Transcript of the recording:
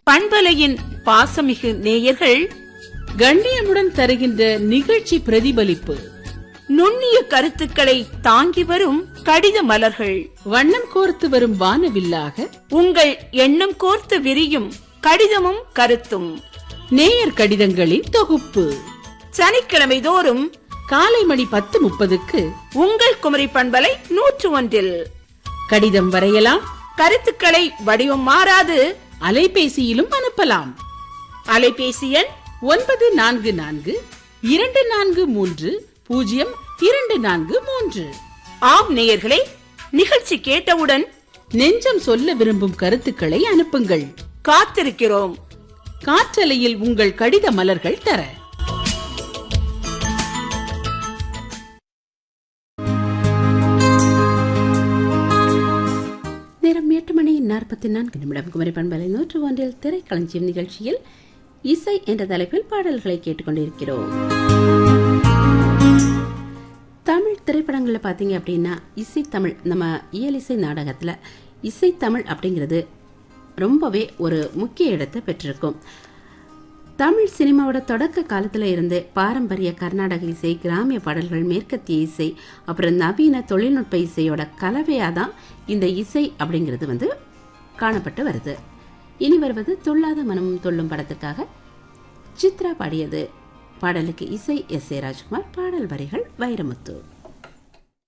பண்பலையின் பாசமிகு நேயர்கள் கண்ணியமுடன் தருகின்ற நிகழ்ச்சி பிரதிபலிப்பு நுண்ணிய கருத்துக்களை தாங்கி வரும் கடித மலர்கள் வண்ணம் கோர்த்து வரும் வானவில்லாக உங்கள் எண்ணம் கோர்த்து விரியும் கடிதமும் கருத்தும் நேயர் கடிதங்களின் தொகுப்பு சனிக்கிழமை தோறும் காலை மணி பத்து முப்பதுக்கு உங்கள் குமரி பண்பலை நூற்று ஒன்றில் கடிதம் வரையலாம் கருத்துக்களை வடிவம் மாறாது அலைபேசியிலும் அனுப்பலாம் அலைபேசி எண் ஒன்பது நான்கு நான்கு இரண்டு நான்கு மூன்று பூஜ்ஜியம் இரண்டு நான்கு மூன்று ஆம் நேயர்களே நிகழ்ச்சி கேட்டவுடன் நெஞ்சம் சொல்ல விரும்பும் கருத்துக்களை அனுப்புங்கள் காத்திருக்கிறோம் காற்றலையில் உங்கள் கடித மலர்கள் தர நேரம் எட்டு மணி நாற்பத்தி நான்கு நிமிடம் குமரி பண்பலை நூற்று ஒன்றில் திரைக்களஞ்சியம் நிகழ்ச்சியில் இசை என்ற தலைப்பில் பாடல்களை கேட்டுக்கொண்டிருக்கிறோம் தமிழ் திரைப்படங்களில் பார்த்தீங்க அப்படின்னா இசை தமிழ் நம்ம இயலிசை நாடகத்தில் இசை தமிழ் அப்படிங்கிறது ரொம்பவே ஒரு முக்கிய இடத்தை பெற்றிருக்கும் தமிழ் சினிமாவோட தொடக்க காலத்துல இருந்து பாரம்பரிய கர்நாடக இசை கிராமிய பாடல்கள் மேற்கத்திய இசை அப்புறம் நவீன தொழில்நுட்ப இசையோட கலவையா தான் இந்த இசை அப்படிங்கிறது வந்து காணப்பட்டு வருது இனி வருவது துள்ளாத மனமும் துள்ளும் படத்துக்காக சித்ரா பாடியது பாடலுக்கு இசை எஸ் ஏ ராஜ்குமார் பாடல் வரிகள் வைரமுத்து